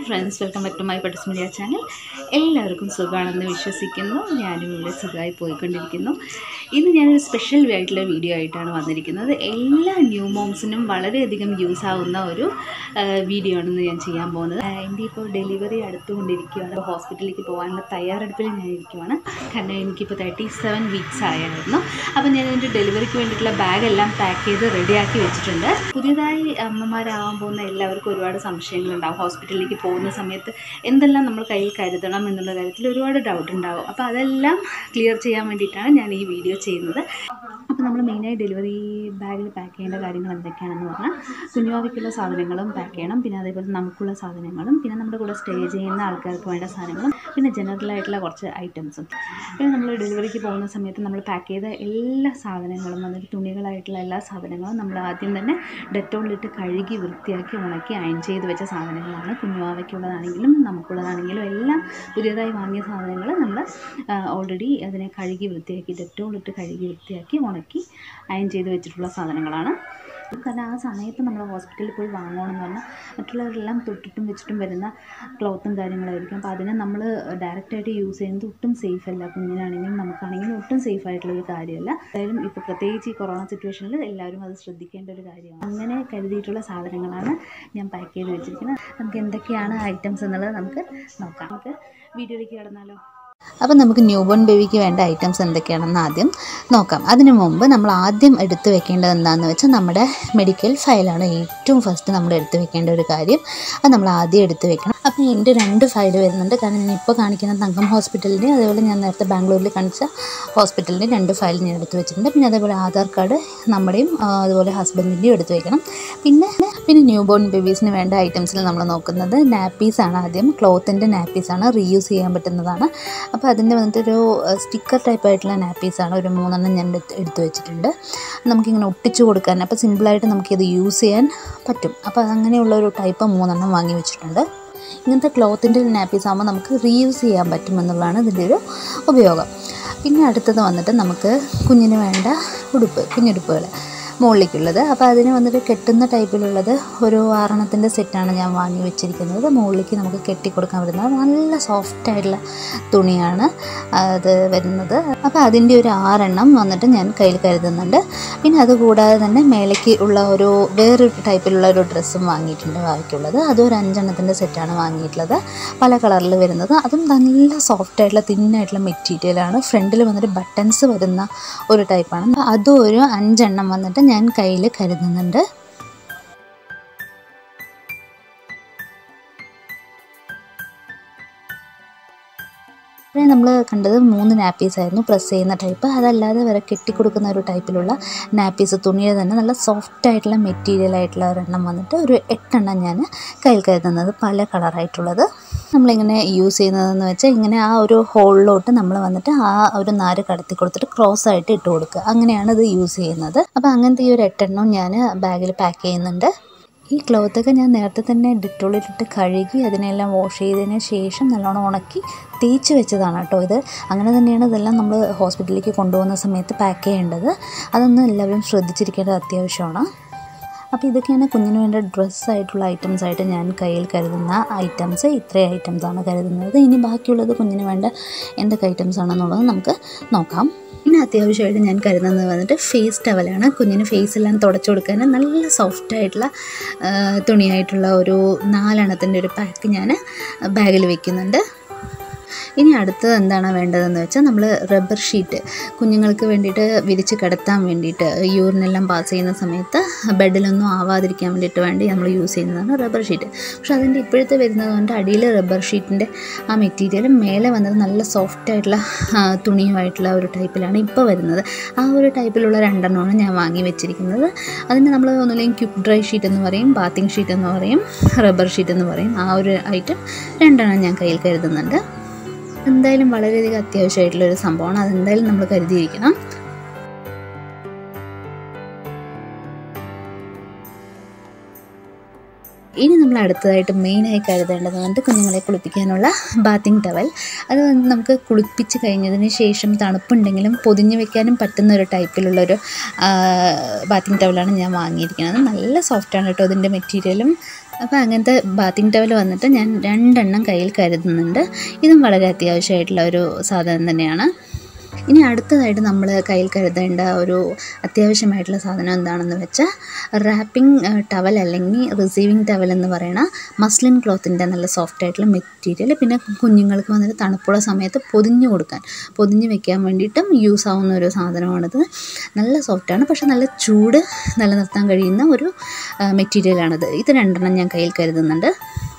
friends welcome back to my പട്ടസ് media channel എല്ലാവർക്കും സുഖമാണെന്ന് വിശ്വസിക്കുന്നു ഞാനും ഇവിടെ സുഖമായി പോയിക്കൊണ്ടിരിക്കുന്നു ഇന്ന് ഞാനൊരു സ്പെഷ്യൽ ആയിട്ടുള്ള വീഡിയോ ആയിട്ടാണ് വന്നിരിക്കുന്നത് എല്ലാ ന്യൂ മോംസിനും വളരെയധികം യൂസ് ആവുന്ന ഒരു ആ, വീഡിയോ ആണെന്ന് ഞാൻ ചെയ്യാൻ പോകുന്നത് ആ, എൻ്റെ ഇപ്പോൾ ഡെലിവറി അടുത്തുകൊണ്ടിരിക്കുകയാണ് ഹോസ്പിറ്റലിലേക്ക് പോകാനുള്ള തയ്യാറെടുപ്പിൽ ഞാൻ ഇരിക്കുവാണ് കാരണം എനിക്കിപ്പോൾ തേർട്ടി സെവൻ വീക്സ് ആയിരുന്നു അപ്പോൾ ഞാൻ എൻ്റെ ഡെലിവറിക്ക് വേണ്ടിയിട്ടുള്ള ബാഗ് എല്ലാം പാക്ക് ചെയ്ത് റെഡിയാക്കി വെച്ചിട്ടുണ്ട് പുതിയതായി അമ്മമാരാവാൻ പോകുന്ന എല്ലാവർക്കും ഒരുപാട് സംശയങ്ങളുണ്ടാവും ഹോസ്പിറ്റലിലേക്ക് പോകുന്ന സമയത്ത് എന്തെല്ലാം നമ്മൾ കയ്യിൽ കരുതണം എന്നുള്ള കാര്യത്തിൽ ഒരുപാട് ഡൗട്ട് ഉണ്ടാവും അപ്പോൾ അതെല്ലാം ക്ലിയർ ചെയ്യാൻ വേണ്ടിയിട്ടാണ് ഞാൻ ഈ വീഡിയോ ചെയ്യുന്നത് അപ്പോൾ നമ്മൾ മെയിനായി ഡെലിവറി ബാഗിൽ പാക്ക് ചെയ്യേണ്ട കാര്യങ്ങൾ എന്തൊക്കെയാണെന്ന് പറഞ്ഞാൽ കുഞ്ഞുവാവയ്ക്കുള്ള സാധനങ്ങളും പാക്ക് ചെയ്യണം പിന്നെ അതേപോലെ നമുക്കുള്ള സാധനങ്ങളും പിന്നെ നമ്മുടെ കൂടെ സ്റ്റേ ചെയ്യുന്ന ആൾക്കാർക്ക് വേണ്ട സാധനങ്ങളും പിന്നെ ജനറൽ ആയിട്ടുള്ള കുറച്ച് ഐറ്റംസും പിന്നെ നമ്മൾ ഡെലിവറിക്ക് പോകുന്ന സമയത്ത് നമ്മൾ പാക്ക് ചെയ്ത എല്ലാ സാധനങ്ങളും അതായത് തുണികളായിട്ടുള്ള എല്ലാ സാധനങ്ങളും നമ്മൾ ആദ്യം തന്നെ ഡെറ്റോളിലിട്ട് കഴുകി വൃത്തിയാക്കി ഉണക്കി അയൺ ചെയ്ത് വെച്ച സാധനങ്ങളാണ് കുഞ്ഞുവാവയ്ക്കുള്ളതാണെങ്കിലും നമുക്കുള്ളതാണെങ്കിലും എല്ലാം പുതിയതായി വാങ്ങിയ സാധനങ്ങൾ നമ്മൾ ഓൾറെഡി അതിനെ കഴുകി വൃത്തിയാക്കി ഡെറ്റോളിട്ട് കഴുകി വൃത്തിയാക്കി ഉണക്കി അയൺ ചെയ്ത് വെച്ചിട്ടുള്ള സാധനങ്ങളാണ് കാരണം ആ സമയത്ത് നമ്മൾ ഹോസ്പിറ്റലിൽ പോയി വാങ്ങണമെന്ന് പറഞ്ഞാൽ മറ്റുള്ളവരെല്ലാം തൊട്ടിട്ടും വെച്ചിട്ടും വരുന്ന ക്ലോത്തും കാര്യങ്ങളായിരിക്കും അപ്പോൾ അതിനെ നമ്മൾ ഡയറക്റ്റായിട്ട് യൂസ് ചെയ്യുന്നത് ഒട്ടും സേഫ് അല്ല കുഞ്ഞിനാണെങ്കിലും നമുക്കാണെങ്കിലും ഒട്ടും സേഫ് ആയിട്ടുള്ള ഒരു കാര്യമല്ല എന്തായാലും ഇപ്പോൾ പ്രത്യേകിച്ച് ഈ കൊറോണ സിറ്റുവേഷനിൽ എല്ലാവരും അത് ശ്രദ്ധിക്കേണ്ട ഒരു കാര്യമാണ് അങ്ങനെ കരുതിയിട്ടുള്ള സാധനങ്ങളാണ് ഞാൻ പാക്ക് ചെയ്ത് വെച്ചിരിക്കുന്നത് നമുക്ക് എന്തൊക്കെയാണ് ഐറ്റംസ് എന്നുള്ളത് നമുക്ക് നോക്കാം നമുക്ക് വീഡിയോയിലേക്ക് കിടന്നാലോ അപ്പം നമുക്ക് ന്യൂ ബോൺ ബേബിക്ക് വേണ്ട ഐറ്റംസ് എന്തൊക്കെയാണെന്ന് ആദ്യം നോക്കാം അതിനു മുമ്പ് നമ്മൾ ആദ്യം എടുത്തു വെക്കേണ്ടത് എന്താണെന്ന് വെച്ചാൽ നമ്മുടെ മെഡിക്കൽ ഫയലാണ് ഏറ്റവും ഫസ്റ്റ് നമ്മൾ എടുത്തു വെക്കേണ്ട ഒരു കാര്യം അത് നമ്മൾ ആദ്യം എടുത്തു വെക്കണം അപ്പം എൻ്റെ രണ്ട് ഫയൽ വരുന്നുണ്ട് കാരണം ഞാൻ ഇപ്പോൾ കാണിക്കുന്ന തങ്കം ഹോസ്പിറ്റലിൻ്റെ അതേപോലെ ഞാൻ നേരത്തെ ബാംഗ്ലൂരിൽ കാണിച്ച ഹോസ്പിറ്റലിൻ്റെ രണ്ട് ഫയൽ ഞാൻ എടുത്തു വെച്ചിട്ടുണ്ട് പിന്നെ അതേപോലെ ആധാർ കാർഡ് നമ്മുടെയും ആ, അതുപോലെ ഹസ്ബൻഡിൻ്റെയും എടുത്തു വെക്കണം പിന്നെ പിന്നെ ന്യൂ ബോൺ ബേബീസിന് വേണ്ട ഐറ്റംസിൽ നമ്മൾ നോക്കുന്നത് നാപ്പീസാണ് ആദ്യം ക്ലോത്തിൻ്റെ നാപ്പീസാണ് റീയൂസ് ചെയ്യാൻ പറ്റുന്നതാണ് അപ്പോൾ അതിൻ്റെ വന്നിട്ട് ഒരു സ്റ്റിക്കർ ടൈപ്പ് ആയിട്ടുള്ള നാപ്പീസാണ് ഒരു മൂന്നെണ്ണം ഞാൻ എടുത്ത് എടുത്ത് വെച്ചിട്ടുണ്ട് നമുക്കിങ്ങനെ ഒട്ടിച്ചു കൊടുക്കാൻ അപ്പോൾ സിമ്പിളായിട്ട് നമുക്കിത് യൂസ് ചെയ്യാൻ പറ്റും അപ്പോൾ അങ്ങനെയുള്ള ഒരു ടൈപ്പ് മൂന്നെണ്ണം വാങ്ങി വെച്ചിട്ടുണ്ട് ഇങ്ങനത്തെ ക്ലോത്തിൻ്റെ നാപ്പീസ് ആകുമ്പോൾ നമുക്ക് റീയൂസ് ചെയ്യാൻ പറ്റും എന്നുള്ളതാണ് ഇതിൻ്റെ ഒരു ഉപയോഗം പിന്നെ അടുത്തത് വന്നിട്ട് നമുക്ക് കുഞ്ഞിന് വേണ്ട ഉടുപ്പ് കുഞ്ഞുടുപ്പുകൾ മുകളിലേക്കുള്ളത് അപ്പോൾ അതിന് വന്നിട്ട് കെട്ടുന്ന ടൈപ്പിലുള്ളത് ഒരു ആറെണ്ണത്തിൻ്റെ സെറ്റാണ് ഞാൻ വാങ്ങി വെച്ചിരിക്കുന്നത് മുകളിലേക്ക് നമുക്ക് കെട്ടിക്കൊടുക്കാൻ പറ്റുന്നത് നല്ല സോഫ്റ്റ് ആയിട്ടുള്ള തുണിയാണ് അത് വരുന്നത് അപ്പോൾ അതിൻ്റെ ഒരു ആറെണ്ണം വന്നിട്ട് ഞാൻ കയ്യിൽ കരുതുന്നുണ്ട് പിന്നെ അതുകൂടാതെ തന്നെ മേലേക്ക് ഉള്ള ഒരു വേറൊരു ടൈപ്പിലുള്ള ഒരു ഡ്രസ്സും വാങ്ങിയിട്ടുണ്ട് ബാക്കിയുള്ളത് അതും ഒരു അഞ്ചെണ്ണത്തിൻ്റെ സെറ്റാണ് വാങ്ങിയിട്ടുള്ളത് പല കളറിൽ വരുന്നത് അതും നല്ല സോഫ്റ്റ് ആയിട്ടുള്ള തിന്നായിട്ടുള്ള മെറ്റീരിയലാണ് ഫ്രണ്ടിൽ വന്നിട്ട് ബട്ടൺസ് വരുന്ന ഒരു ടൈപ്പാണ് അപ്പോൾ അതും ഒരു അഞ്ചെണ്ണം വന്നിട്ട് ഞാൻ കയ്യിൽ കരുതുന്നുണ്ട് പിന്നെ നമ്മൾ കണ്ടത് മൂന്ന് നാപ്പീസ് ആയിരുന്നു പ്രസ് ചെയ്യുന്ന ടൈപ്പ് അതല്ലാതെ വരെ കെട്ടിക്കൊടുക്കുന്ന ഒരു ടൈപ്പിലുള്ള നാപ്പീസ് തുണിയുടെ തന്നെ നല്ല സോഫ്റ്റ് ആയിട്ടുള്ള മെറ്റീരിയൽ ആയിട്ടുള്ള ഒരെണ്ണം വന്നിട്ട് ഒരു എട്ടെണ്ണം ഞാൻ കയ്യിൽ കരുതുന്നത് പല കളറായിട്ടുള്ളത് നമ്മളിങ്ങനെ യൂസ് ചെയ്യുന്നതെന്ന് വെച്ചാൽ ഇങ്ങനെ ആ ഒരു ഹോളിലോട്ട് നമ്മൾ വന്നിട്ട് ആ ഒരു നാര് കടത്തി കൊടുത്തിട്ട് ക്രോസ് ആയിട്ട് ഇട്ട് കൊടുക്കുക അങ്ങനെയാണ് ഇത് യൂസ് ചെയ്യുന്നത് അപ്പോൾ അങ്ങനത്തെ ഈ ഒരു എട്ടെണ്ണം ഞാൻ ബാഗിൽ പാക്ക് ചെയ്യുന്നുണ്ട് ഈ ക്ലോത്തൊക്കെ ഞാൻ നേരത്തെ തന്നെ ഡെറ്റോളിലിട്ട് കഴുകി അതിനെല്ലാം വാഷ് ചെയ്തതിന് ശേഷം നല്ലോണം ഉണക്കി തേച്ച് വെച്ചതാണ് കേട്ടോ ഇത് അങ്ങനെ തന്നെയാണ് ഇതെല്ലാം നമ്മൾ ഹോസ്പിറ്റലിലേക്ക് കൊണ്ടുപോകുന്ന സമയത്ത് പാക്ക് ചെയ്യേണ്ടത് അതൊന്നും എല്ലാവരും ശ്രദ്ധിച്ചിരിക്കേണ്ടത് അത്യാവശ്യമാണ് അപ്പോൾ ഇതൊക്കെയാണ് കുഞ്ഞിന് വേണ്ട ഡ്രസ്സായിട്ടുള്ള ഐറ്റംസ് ആയിട്ട് ഞാൻ കയ്യിൽ കരുതുന്ന ഐറ്റംസ് ഇത്രയും ഐറ്റംസാണ് കരുതുന്നത് ഇനി ബാക്കിയുള്ളത് കുഞ്ഞിന് വേണ്ട എന്തൊക്കെ ഐറ്റംസ് ആണെന്നുള്ളത് നമുക്ക് നോക്കാം പിന്നെ അത്യാവശ്യമായിട്ട് ഞാൻ കരുതുന്നത് വന്നിട്ട് ഫേസ് ടവലാണ് കുഞ്ഞിന് ഫേസ് എല്ലാം തുടച്ചു കൊടുക്കാൻ നല്ല സോഫ്റ്റ് ആയിട്ടുള്ള ആ, തുണിയായിട്ടുള്ള ഒരു നാലെണ്ണത്തിൻ്റെ ഒരു പാക്ക് ഞാൻ ബാഗിൽ വെക്കുന്നുണ്ട് ഇനി അടുത്തത് എന്താണ് വേണ്ടതെന്ന് വെച്ചാൽ നമ്മൾ റബ്ബർ ഷീറ്റ് കുഞ്ഞുങ്ങൾക്ക് വേണ്ടിയിട്ട് വിരിച്ച് കിടത്താൻ വേണ്ടിയിട്ട് യൂറിനെല്ലാം പാസ് ചെയ്യുന്ന സമയത്ത് ബെഡിലൊന്നും ആവാതിരിക്കാൻ വേണ്ടിയിട്ട് വേണ്ടി നമ്മൾ യൂസ് ചെയ്യുന്നതാണ് റബ്ബർ ഷീറ്റ് പക്ഷെ അതിൻ്റെ ഇപ്പോഴത്തെ വരുന്നത് കൊണ്ട് അടിയിൽ റബ്ബർ ഷീറ്റിൻ്റെ ആ മെറ്റീരിയൽ മേലെ വന്നത് നല്ല സോഫ്റ്റ് ആയിട്ടുള്ള ആ, തുണിയുമായിട്ടുള്ള ഒരു ടൈപ്പിലാണ് ഇപ്പോൾ വരുന്നത് ആ ഒരു ടൈപ്പിലുള്ള രണ്ടെണ്ണമാണ് ഞാൻ വാങ്ങി വെച്ചിരിക്കുന്നത് അതിന് നമ്മൾ ഒന്നുമില്ലെങ്കിൽ ക്യുക്ക് ഡ്രൈ ഷീറ്റ് എന്ന് പറയും ബാത്തിങ് ഷീറ്റ് എന്ന് പറയും റബ്ബർ ഷീറ്റ് എന്ന് പറയും ആ ഒരു ഐറ്റം രണ്ടെണ്ണം ഞാൻ കയ്യിൽ കരുതുന്നുണ്ട് എന്തായാലും വളരെയധികം അത്യാവശ്യമായിട്ടുള്ള ഒരു സംഭവമാണ് അതെന്തായാലും നമ്മൾ കരുതിയിരിക്കണം ഇനി നമ്മൾ അടുത്തതായിട്ട് മെയിനായി കരുതേണ്ടത് വന്നിട്ട് കുഞ്ഞുങ്ങളെ കുളിപ്പിക്കാനുള്ള ബാത്തിങ് ടവൽ അത് വന്ന് നമുക്ക് കുളിപ്പിച്ച് കഴിഞ്ഞതിന് ശേഷം തണുപ്പുണ്ടെങ്കിലും പൊതിഞ്ഞ് വെക്കാനും പറ്റുന്ന ഒരു ടൈപ്പിലുള്ളൊരു ബാത്തിങ് ടവലാണ് ഞാൻ വാങ്ങിയിരിക്കുന്നത് നല്ല സോഫ്റ്റാണ് കേട്ടോ അതിൻ്റെ മെറ്റീരിയലും അപ്പോൾ അങ്ങനത്തെ ബാത്തിങ് ടവൽ വന്നിട്ട് ഞാൻ രണ്ടെണ്ണം കയ്യിൽ കരുതുന്നുണ്ട് ഇതും വളരെ അത്യാവശ്യമായിട്ടുള്ള ഒരു സാധനം തന്നെയാണ് ഇനി അടുത്തതായിട്ട് നമ്മൾ കയ്യിൽ കരുതേണ്ട ഒരു അത്യാവശ്യമായിട്ടുള്ള സാധനം എന്താണെന്ന് വെച്ചാൽ റാപ്പിംഗ് ടവൽ അല്ലെങ്കിൽ റിസീവിങ് ടവൽ എന്ന് പറയുന്ന മസ്ലിൻ ക്ലോത്തിൻ്റെ നല്ല സോഫ്റ്റ് ആയിട്ടുള്ള മെറ്റീരിയൽ പിന്നെ കുഞ്ഞുങ്ങൾക്ക് വന്നിട്ട് തണുപ്പുള്ള സമയത്ത് പൊതിഞ്ഞ് കൊടുക്കാൻ പൊതിഞ്ഞ് വെക്കാൻ വേണ്ടിയിട്ടും യൂസ് ആവുന്ന ഒരു സാധനമാണിത് നല്ല സോഫ്റ്റാണ് പക്ഷെ നല്ല ചൂട് നിലനിർത്താൻ കഴിയുന്ന ഒരു മെറ്റീരിയലാണിത് ഇത് രണ്ടെണ്ണം ഞാൻ കയ്യിൽ കരുതുന്നുണ്ട്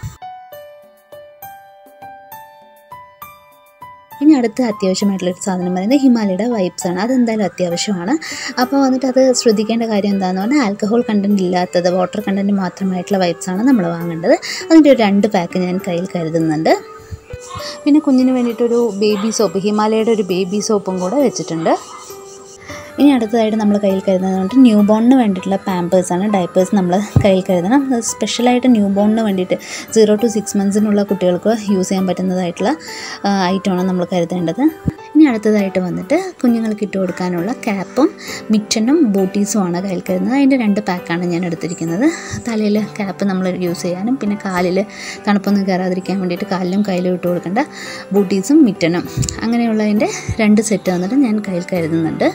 ഇനി അടുത്ത അത്യാവശ്യമായിട്ടുള്ളൊരു സാധനം പറയുന്നത് ഹിമാലയയുടെ വൈപ്സ് ആണ് അതെന്തായാലും അത്യാവശ്യമാണ് അപ്പോൾ വന്നിട്ട് അത് ശ്രദ്ധിക്കേണ്ട കാര്യം എന്താണെന്ന് പറഞ്ഞാൽ ആൽക്കഹോൾ കണ്ടൻറ്റ് ഇല്ലാത്തത് വാട്ടർ കണ്ടൻറ്റ് മാത്രമായിട്ടുള്ള വൈപ്സ് ആണ് നമ്മൾ വാങ്ങേണ്ടത് അതിൻ്റെ ഒരു രണ്ട് പാക്ക് ഞാൻ കയ്യിൽ കരുതുന്നുണ്ട് പിന്നെ കുഞ്ഞിന് വേണ്ടിയിട്ടൊരു ബേബി സോപ്പ് ഹിമാലയയുടെ ഒരു ബേബി സോപ്പും കൂടെ വെച്ചിട്ടുണ്ട് ഇനി അടുത്തതായിട്ട് നമ്മൾ കയ്യിൽ കരുതുന്നത് കൊണ്ട് ന്യൂ ബോണിന് വേണ്ടിയിട്ടുള്ള പാമ്പേഴ്സാണ് ഡയപ്പേഴ്സ് നമ്മൾ കയ്യിൽ കരുതണം അത് സ്പെഷ്യലായിട്ട് ന്യൂ ബോണിന് വേണ്ടിയിട്ട് സീറോ ടു സിക്സ് മന്ത്സിനുള്ള കുട്ടികൾക്ക് യൂസ് ചെയ്യാൻ പറ്റുന്നതായിട്ടുള്ള ഐറ്റമാണ് നമ്മൾ കരുതേണ്ടത് ഇനി അടുത്തതായിട്ട് വന്നിട്ട് കുഞ്ഞുങ്ങൾക്ക് ഇട്ട് കൊടുക്കാനുള്ള ക്യാപ്പും മിറ്റനും ബൂട്ടീസുമാണ് കയ്യിൽ കരുതുന്നത് അതിൻ്റെ രണ്ട് പാക്കാണ് ഞാൻ എടുത്തിരിക്കുന്നത് തലയിൽ ക്യാപ്പ് നമ്മൾ യൂസ് ചെയ്യാനും പിന്നെ കാലിൽ തണുപ്പൊന്നും കയറാതിരിക്കാൻ വേണ്ടിയിട്ട് കാലിലും കയ്യിലും ഇട്ട് കൊടുക്കേണ്ട ബൂട്ടീസും മിറ്റനും അങ്ങനെയുള്ളതിൻ്റെ രണ്ട് സെറ്റ് വന്നിട്ട് ഞാൻ കയ്യിൽ കരുതുന്നുണ്ട്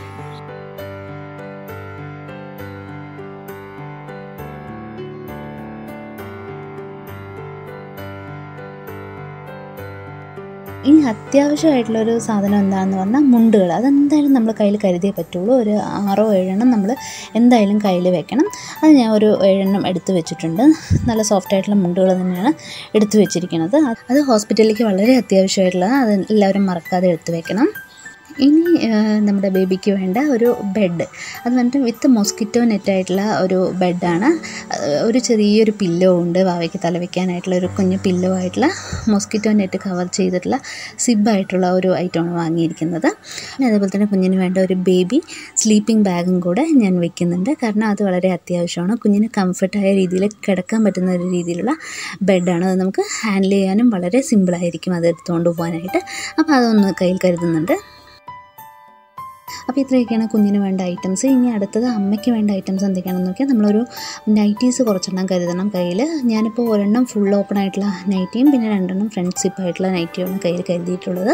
ഇനി അത്യാവശ്യമായിട്ടുള്ളൊരു സാധനം എന്താണെന്ന് പറഞ്ഞാൽ മുണ്ടുകൾ അതെന്തായാലും നമ്മൾ കയ്യിൽ കരുതിയേ പറ്റുള്ളൂ ഒരു ആറോ ഏഴെണ്ണം നമ്മൾ എന്തായാലും കയ്യിൽ വെക്കണം അത് ഞാൻ ഒരു ഏഴെണ്ണം എടുത്തു വെച്ചിട്ടുണ്ട് നല്ല സോഫ്റ്റ് ആയിട്ടുള്ള മുണ്ടുകൾ തന്നെയാണ് എടുത്തു വെച്ചിരിക്കുന്നത് അത് ഹോസ്പിറ്റലിലേക്ക് വളരെ അത്യാവശ്യമായിട്ടുള്ളത് അത് എല്ലാവരും മറക്കാതെ എടുത്തു വെക്കണം ഇനി നമ്മുടെ ബേബിക്ക് വേണ്ട ഒരു ബെഡ് അത് വന്നിട്ട് വിത്ത് മൊസ്കിറ്റോ നെറ്റായിട്ടുള്ള ഒരു ബെഡാണ് ഒരു ചെറിയൊരു പില്ലോ ഉണ്ട് വാവയ്ക്ക് തല വയ്ക്കാനായിട്ടുള്ള ഒരു കുഞ്ഞു പില്ലോ ആയിട്ടുള്ള മൊസ്കിറ്റോ നെറ്റ് കവർ ചെയ്തിട്ടുള്ള സിബായിട്ടുള്ള ഒരു ഐറ്റമാണ് വാങ്ങിയിരിക്കുന്നത് പിന്നെ അതേപോലെ തന്നെ കുഞ്ഞിന് വേണ്ട ഒരു ബേബി സ്ലീപ്പിംഗ് ബാഗും കൂടെ ഞാൻ വെക്കുന്നുണ്ട് കാരണം അത് വളരെ അത്യാവശ്യമാണ് കുഞ്ഞിന് കംഫർട്ടായ രീതിയിൽ കിടക്കാൻ പറ്റുന്ന ഒരു രീതിയിലുള്ള ബെഡാണ് അത് നമുക്ക് ഹാൻഡിൽ ചെയ്യാനും വളരെ സിമ്പിളായിരിക്കും അത് എടുത്തുകൊണ്ട് പോകാനായിട്ട് അപ്പോൾ അതൊന്ന് കയ്യിൽ കരുതുന്നുണ്ട് അപ്പോൾ ഇത്രയൊക്കെയാണ് കുഞ്ഞിന് വേണ്ട ഐറ്റംസ് ഇനി അടുത്തത് അമ്മയ്ക്ക് വേണ്ട ഐറ്റംസ് എന്തൊക്കെയാണെന്ന് നോക്കിയാൽ നമ്മളൊരു നൈറ്റീസ് കുറച്ചെണ്ണം കരുതണം കയ്യിൽ ഞാനിപ്പോൾ ഒരെണ്ണം ഫുൾ ഓപ്പൺ ആയിട്ടുള്ള നൈറ്റിയും പിന്നെ രണ്ടെണ്ണം ഫ്രണ്ട് സിപ്പായിട്ടുള്ള നൈറ്റിയുമാണ് കയ്യിൽ കരുതിയിട്ടുള്ളത്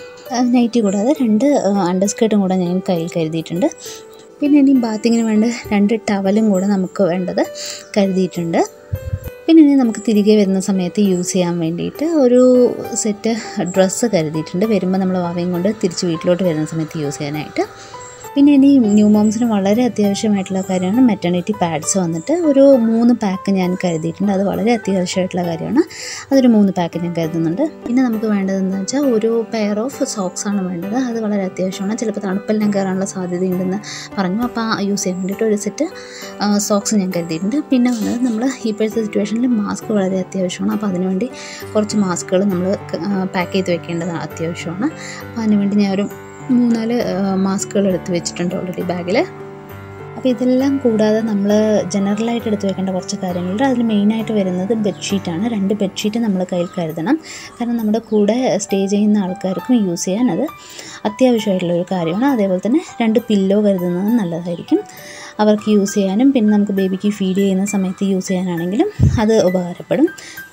നൈറ്റി കൂടാതെ രണ്ട് അണ്ടർസ്കേർട്ടും കൂടെ ഞാൻ കയ്യിൽ കരുതിയിട്ടുണ്ട് പിന്നെ ഇനി ബാത്തിങ്ങിന് വേണ്ട രണ്ട് ടവലും കൂടെ നമുക്ക് വേണ്ടത് കരുതിയിട്ടുണ്ട് പിന്നെ ഇനി നമുക്ക് തിരികെ വരുന്ന സമയത്ത് യൂസ് ചെയ്യാൻ വേണ്ടിയിട്ട് ഒരു സെറ്റ് ഡ്രസ്സ് കരുതിയിട്ടുണ്ട് വരുമ്പോൾ നമ്മൾ വാവയും കൊണ്ട് തിരിച്ച് വീട്ടിലോട്ട് വരുന്ന സമയത്ത് യൂസ് ചെയ്യാനായിട്ട് പിന്നെ ഇനി ന്യൂ മോംസിന് വളരെ അത്യാവശ്യമായിട്ടുള്ള കാര്യമാണ് മെറ്റർണിറ്റി പാഡ്സ് വന്നിട്ട് ഒരു മൂന്ന് പാക്ക് ഞാൻ കരുതിയിട്ടുണ്ട് അത് വളരെ അത്യാവശ്യമായിട്ടുള്ള കാര്യമാണ് അതൊരു മൂന്ന് പാക്ക് ഞാൻ കരുതുന്നുണ്ട് പിന്നെ നമുക്ക് വേണ്ടതെന്ന് വെച്ചാൽ ഒരു പെയർ ഓഫ് സോക്സ് ആണ് വേണ്ടത് അത് വളരെ അത്യാവശ്യമാണ് ചിലപ്പോൾ തണുപ്പെല്ലാം കയറാനുള്ള സാധ്യതയുണ്ടെന്ന് പറഞ്ഞു അപ്പോൾ ആ യൂസ് ചെയ്യാൻ വേണ്ടിയിട്ട് ഒരു സെറ്റ് സോക്സ് ഞാൻ കരുതിയിട്ടുണ്ട് പിന്നെ വന്നത് നമ്മൾ ഇപ്പോഴത്തെ സിറ്റുവേഷനിൽ മാസ്ക് വളരെ അത്യാവശ്യമാണ് അപ്പോൾ അതിനുവേണ്ടി കുറച്ച് മാസ്കുകൾ നമ്മൾ പാക്ക് ചെയ്ത് വെക്കേണ്ടത് അത്യാവശ്യമാണ് അപ്പോൾ അതിനുവേണ്ടി ഞാൻ ഒരു മൂന്നാല് മാസ്കുകൾ എടുത്ത് വെച്ചിട്ടുണ്ട് ഓൾറെഡി ബാഗിൽ അപ്പോൾ ഇതെല്ലാം കൂടാതെ നമ്മൾ ജനറലായിട്ട് എടുത്ത് വെക്കേണ്ട കുറച്ച് കാര്യങ്ങളുണ്ട് അതിൽ മെയിനായിട്ട് വരുന്നത് ബെഡ്ഷീറ്റാണ് രണ്ട് ബെഡ്ഷീറ്റ് നമ്മൾ കയ്യിൽ കരുതണം കാരണം നമ്മുടെ കൂടെ സ്റ്റേ ചെയ്യുന്ന ആൾക്കാർക്കും യൂസ് ചെയ്യാൻ അത് അത്യാവശ്യമായിട്ടുള്ളൊരു കാര്യമാണ് അതേപോലെ തന്നെ രണ്ട് പില്ലോ കരുതുന്നത് നല്ലതായിരിക്കും അവർക്ക് യൂസ് ചെയ്യാനും പിന്നെ നമുക്ക് ബേബിക്ക് ഫീഡ് ചെയ്യുന്ന സമയത്ത് യൂസ് ചെയ്യാനാണെങ്കിലും അത് ഉപകാരപ്പെടും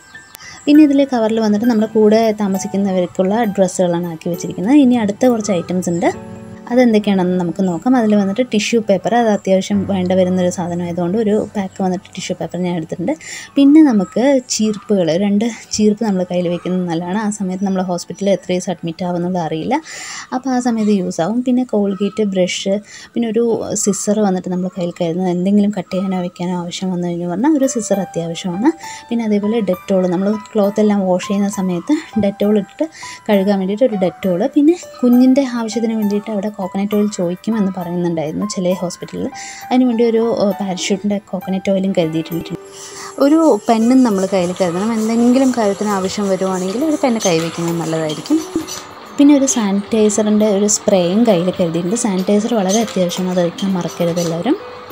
പിന്നെ ഇതിൽ കവറിൽ വന്നിട്ട് നമ്മുടെ കൂടെ താമസിക്കുന്നവർക്കുള്ള ഡ്രസ്സുകളാണ് ആക്കി വെച്ചിരിക്കുന്നത് ഇനി അടുത്ത കുറച്ച് ഐറ്റംസ് ഉണ്ട് അതെന്തൊക്കെയാണെന്ന് നമുക്ക് നോക്കാം അതിൽ വന്നിട്ട് ടിഷ്യൂ പേപ്പർ അത് അത്യാവശ്യം വേണ്ട വരുന്നൊരു സാധനമായതുകൊണ്ട് ഒരു പാക്ക് വന്നിട്ട് ടിഷ്യൂ പേപ്പർ ഞാൻ എടുത്തിട്ടുണ്ട് പിന്നെ നമുക്ക് ചീർപ്പുകൾ രണ്ട് ചീർപ്പ് നമ്മൾ കയ്യിൽ വെക്കുന്നത് നല്ലതാണ് ആ സമയത്ത് നമ്മൾ ഹോസ്പിറ്റലിൽ എത്ര ദിവസം അഡ്മിറ്റ് ആവുമെന്നുള്ളത് അറിയില്ല അപ്പോൾ ആ സമയത്ത് യൂസ് ആവും പിന്നെ കോൾഗേറ്റ് ബ്രഷ് പിന്നെ ഒരു സിസർ വന്നിട്ട് നമ്മൾ കയ്യിൽ കരുതുന്നത് എന്തെങ്കിലും കട്ട് ചെയ്യാനോ വെക്കാനോ ആവശ്യം വന്നു കഴിഞ്ഞു പറഞ്ഞാൽ ഒരു സിസർ അത്യാവശ്യമാണ് പിന്നെ അതേപോലെ ഡെറ്റോൾ നമ്മൾ ക്ലോത്ത് എല്ലാം വാഷ് ചെയ്യുന്ന സമയത്ത് ഡെറ്റോൾ ഇട്ടിട്ട് കഴുകാൻ വേണ്ടിയിട്ട് ഒരു ഡെറ്റോൾ പിന്നെ കുഞ്ഞിൻ്റെ ആവശ്യത്തിന് വേണ്ടിയിട്ട് അവിടെ കോക്കനട്ട് ഓയിൽ ചോദിക്കുമെന്ന് പറയുന്നുണ്ടായിരുന്നു ചില ഹോസ്പിറ്റലിൽ അതിനുവേണ്ടി ഒരു പാരഷൂട്ടിൻ്റെ കോക്കനട്ട് ഓയിലും കരുതിയിട്ടുണ്ട് ഒരു പെന്നും നമ്മൾ കയ്യിൽ കരുതണം എന്തെങ്കിലും കാര്യത്തിന് ആവശ്യം വരുവാണെങ്കിൽ ഒരു പെണ്ണ് കൈ വയ്ക്കുന്നത് നല്ലതായിരിക്കും പിന്നെ ഒരു സാനിറ്റൈസറിൻ്റെ ഒരു സ്പ്രേയും കയ്യിൽ കരുതിയിട്ടുണ്ട് സാനിറ്റൈസർ വളരെ അത്യാവശ്യമാണ് അത് വയ്ക്കാൻ മറക്കരുത് എല്ലാവരും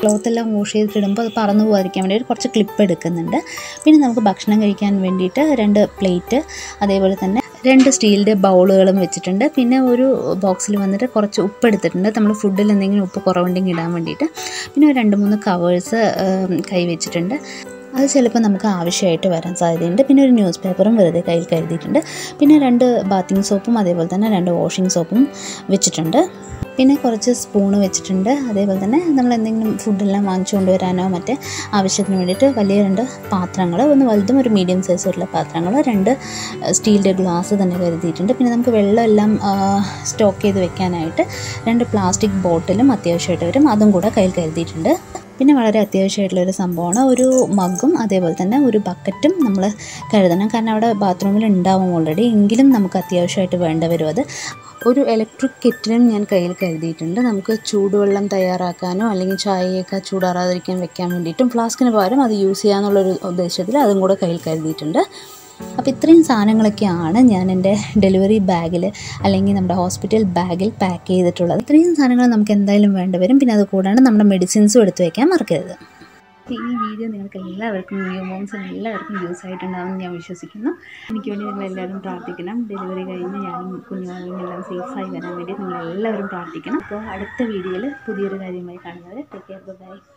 ക്ലോത്ത് എല്ലാം വാഷ് ചെയ്തിട്ടിടുമ്പോൾ അത് പറന്നു പോകാതിരിക്കാൻ വേണ്ടി ഒരു കുറച്ച് ക്ലിപ്പ് എടുക്കുന്നുണ്ട് പിന്നെ നമുക്ക് ഭക്ഷണം കഴിക്കാൻ വേണ്ടിയിട്ട് രണ്ട് പ്ലേറ്റ് അതേപോലെ തന്നെ രണ്ട് സ്റ്റീലിൻ്റെ ബൗളുകളും വെച്ചിട്ടുണ്ട് പിന്നെ ഒരു ബോക്സിൽ വന്നിട്ട് കുറച്ച് ഉപ്പ് എടുത്തിട്ടുണ്ട് നമ്മൾ ഫുഡിൽ എന്തെങ്കിലും ഉപ്പ് കുറവുണ്ടെങ്കിൽ ഇടാൻ വേണ്ടിയിട്ട് പിന്നെ ഒരു രണ്ട് മൂന്ന് കവേഴ്സ് കൈ വെച്ചിട്ടുണ്ട് അത് ചിലപ്പോൾ നമുക്ക് ആവശ്യമായിട്ട് വരാൻ സാധ്യതയുണ്ട് പിന്നെ ഒരു ന്യൂസ് പേപ്പറും വെറുതെ കയ്യിൽ കരുതിയിട്ടുണ്ട് പിന്നെ രണ്ട് ബാത്തിങ് സോപ്പും അതേപോലെ തന്നെ രണ്ട് വാഷിംഗ് സോപ്പും വെച്ചിട്ടുണ്ട് പിന്നെ കുറച്ച് സ്പൂണ് വെച്ചിട്ടുണ്ട് അതേപോലെ തന്നെ നമ്മൾ എന്തെങ്കിലും ഫുഡെല്ലാം വാങ്ങിച്ചു കൊണ്ടുവരാനോ മറ്റേ ആവശ്യത്തിന് വേണ്ടിയിട്ട് വലിയ രണ്ട് പാത്രങ്ങൾ ഒന്ന് വലുതും ഒരു മീഡിയം സൈസുള്ള പാത്രങ്ങൾ രണ്ട് സ്റ്റീലിൻ്റെ ഗ്ലാസ് തന്നെ കരുതിയിട്ടുണ്ട് പിന്നെ നമുക്ക് വെള്ളമെല്ലാം സ്റ്റോക്ക് ചെയ്ത് വെക്കാനായിട്ട് രണ്ട് പ്ലാസ്റ്റിക് ബോട്ടിലും അത്യാവശ്യമായിട്ട് വരും അതും കൂടെ കയ്യിൽ കരുതിയിട്ടുണ്ട് പിന്നെ വളരെ അത്യാവശ്യമായിട്ടുള്ള ഒരു സംഭവമാണ് ഒരു മഗ്ഗും അതേപോലെ തന്നെ ഒരു ബക്കറ്റും നമ്മൾ കരുതണം കാരണം അവിടെ ബാത്റൂമിൽ ഉണ്ടാവും ഓൾറെഡി എങ്കിലും നമുക്ക് അത്യാവശ്യമായിട്ട് വേണ്ട വരും അത് ഒരു ഇലക്ട്രിക് കെറ്റിലും ഞാൻ കയ്യിൽ കരുതിയിട്ടുണ്ട് നമുക്ക് ചൂടുവെള്ളം തയ്യാറാക്കാനോ അല്ലെങ്കിൽ ചായയൊക്കെ ചൂടാറാതിരിക്കാൻ വെക്കാൻ വേണ്ടിയിട്ടും ഫ്ലാസ്കിന് പകരം അത് യൂസ് ചെയ്യാന്നുള്ളൊരു ഉദ്ദേശത്തിൽ അതും കൂടെ കയ്യിൽ കരുതിയിട്ടുണ്ട് അപ്പോൾ ഇത്രയും സാധനങ്ങളൊക്കെയാണ് ഞാൻ എൻ്റെ ഡെലിവറി ബാഗിൽ അല്ലെങ്കിൽ നമ്മുടെ ഹോസ്പിറ്റൽ ബാഗിൽ പാക്ക് ചെയ്തിട്ടുള്ളത് ഇത്രയും സാധനങ്ങൾ നമുക്ക് എന്തായാലും വേണ്ടി വരും പിന്നെ അത് കൂടാണ്ട് നമ്മുടെ മെഡിസിൻസും എടുത്തു വയ്ക്കാൻ മറക്കരുത് അപ്പോൾ ഈ വീഡിയോ നിങ്ങൾക്ക് എല്ലാവർക്കും ന്യൂ മോംസിന് എല്ലാവർക്കും യൂസ് ആയിട്ടുണ്ടാകുമെന്ന് ഞാൻ വിശ്വസിക്കുന്നു എനിക്ക് വേണ്ടി നിങ്ങൾ എല്ലാവരും പ്രാർത്ഥിക്കണം ഡെലിവറി കഴിഞ്ഞ് ഞാനും കുഞ്ഞുങ്ങളും എല്ലാം സേഫായി വരാൻ വേണ്ടി നിങ്ങൾ എല്ലാവരും പ്രാർത്ഥിക്കണം അപ്പോൾ അടുത്ത വീഡിയോയിൽ പുതിയൊരു കാര്യമായി കാണുന്നവരെ ടേക്ക് കെയർ ബൈ